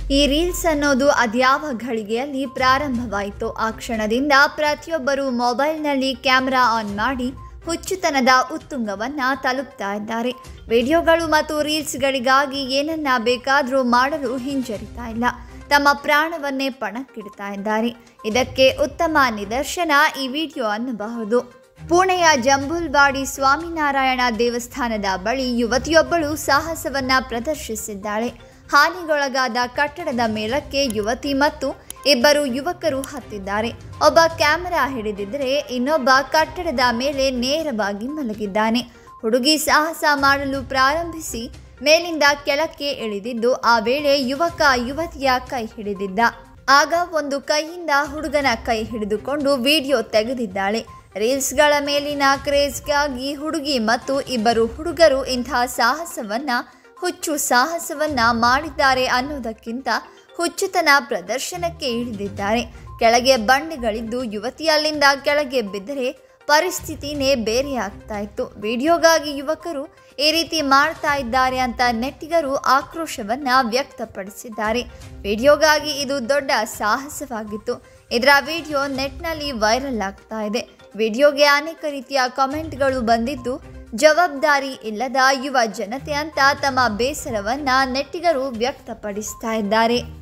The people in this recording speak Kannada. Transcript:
ಈ ರೀಲ್ಸ್ ಅನ್ನೋದು ಅದ್ಯಾವ ಘಳಿಗೆಯಲ್ಲಿ ಪ್ರಾರಂಭವಾಯಿತು ಆ ಕ್ಷಣದಿಂದ ಪ್ರತಿಯೊಬ್ಬರು ಮೊಬೈಲ್ನಲ್ಲಿ ಕ್ಯಾಮ್ರಾ ಆನ್ ಮಾಡಿ ಹುಚ್ಚುತನದ ಉತ್ತುಂಗವನ್ನು ತಲುಪ್ತಾ ಇದ್ದಾರೆ ವಿಡಿಯೋಗಳು ಮತ್ತು ರೀಲ್ಸ್ಗಳಿಗಾಗಿ ಏನನ್ನ ಬೇಕಾದರೂ ಮಾಡಲು ಹಿಂಜರಿತಾ ಇಲ್ಲ ತಮ್ಮ ಪ್ರಾಣವನ್ನೇ ಪಣಕ್ಕಿಡ್ತಾ ಇದ್ದಾರೆ ಇದಕ್ಕೆ ಉತ್ತಮ ನಿದರ್ಶನ ಈ ವಿಡಿಯೋ ಅನ್ನಬಹುದು ಪುಣೆಯ ಜಂಬುಲ್ವಾಡಿ ಸ್ವಾಮಿನಾರಾಯಣ ದೇವಸ್ಥಾನದ ಬಳಿ ಯುವತಿಯೊಬ್ಬಳು ಸಾಹಸವನ್ನ ಪ್ರದರ್ಶಿಸಿದ್ದಾಳೆ ಹಾನಿಗೊಳಗಾದ ಕಟ್ಟಡದ ಮೇಲಕ್ಕೆ ಯುವತಿ ಮತ್ತು ಇಬ್ಬರು ಯುವಕರು ಹತ್ತಿದ್ದಾರೆ ಒಬ್ಬ ಕ್ಯಾಮೆರಾ ಹಿಡಿದಿದ್ದರೆ ಇನ್ನೊಬ್ಬ ಕಟ್ಟಡದ ಮೇಲೆ ನೇರವಾಗಿ ಮಲಗಿದ್ದಾನೆ ಹುಡುಗಿ ಸಾಹಸ ಮಾಡಲು ಪ್ರಾರಂಭಿಸಿ ಮೇಲಿಂದ ಕೆಳಕ್ಕೆ ಇಳಿದಿದ್ದು ಆ ವೇಳೆ ಯುವಕ ಯುವತಿಯ ಕೈ ಹಿಡಿದಿದ್ದ ಆಗ ಒಂದು ಕೈಯಿಂದ ಹುಡುಗನ ಕೈ ಹಿಡಿದುಕೊಂಡು ವಿಡಿಯೋ ತೆಗೆದಿದ್ದಾಳೆ ರೀಲ್ಸ್ಗಳ ಮೇಲಿನ ಕ್ರೇಜ್ಗಾಗಿ ಹುಡುಗಿ ಮತ್ತು ಇಬ್ಬರು ಹುಡುಗರು ಇಂತಹ ಸಾಹಸವನ್ನ ಹುಚ್ಚು ಸಾಹಸವನ್ನ ಮಾಡಿದ್ದಾರೆ ಅನ್ನೋದಕ್ಕಿಂತ ಹುಚ್ಚುತನ ಪ್ರದರ್ಶನಕ್ಕೆ ಇಳಿದಿದ್ದಾರೆ ಕೆಳಗೆ ಬಂಡೆಗಳಿದ್ದು ಯುವತಿ ಅಲ್ಲಿಂದ ಕೆಳಗೆ ಬಿದ್ದರೆ ಪರಿಸ್ಥಿತಿನೇ ಬೇರೆಯಾಗ್ತಾ ಇತ್ತು ವಿಡಿಯೋಗಾಗಿ ಯುವಕರು ಈ ರೀತಿ ಮಾಡ್ತಾ ಇದ್ದಾರೆ ಅಂತ ನೆಟ್ಟಿಗರು ಆಕ್ರೋಶವನ್ನ ವ್ಯಕ್ತಪಡಿಸಿದ್ದಾರೆ ವಿಡಿಯೋಗಾಗಿ ಇದು ದೊಡ್ಡ ಸಾಹಸವಾಗಿತ್ತು ಇದರ ವಿಡಿಯೋ ನೆಟ್ನಲ್ಲಿ ವೈರಲ್ ಆಗ್ತಾ ಇದೆ ವಿಡಿಯೋಗೆ ಅನೇಕ ರೀತಿಯ ಕಾಮೆಂಟ್ಗಳು ಬಂದಿದ್ದು ಜವಾಬ್ದಾರಿ ಇಲ್ಲದ ಯುವ ಜನತೆ ಅಂತ ತಮ್ಮ ಬೇಸರವನ್ನ ನೆಟ್ಟಿಗರು ವ್ಯಕ್ತಪಡಿಸ್ತಾ ಇದ್ದಾರೆ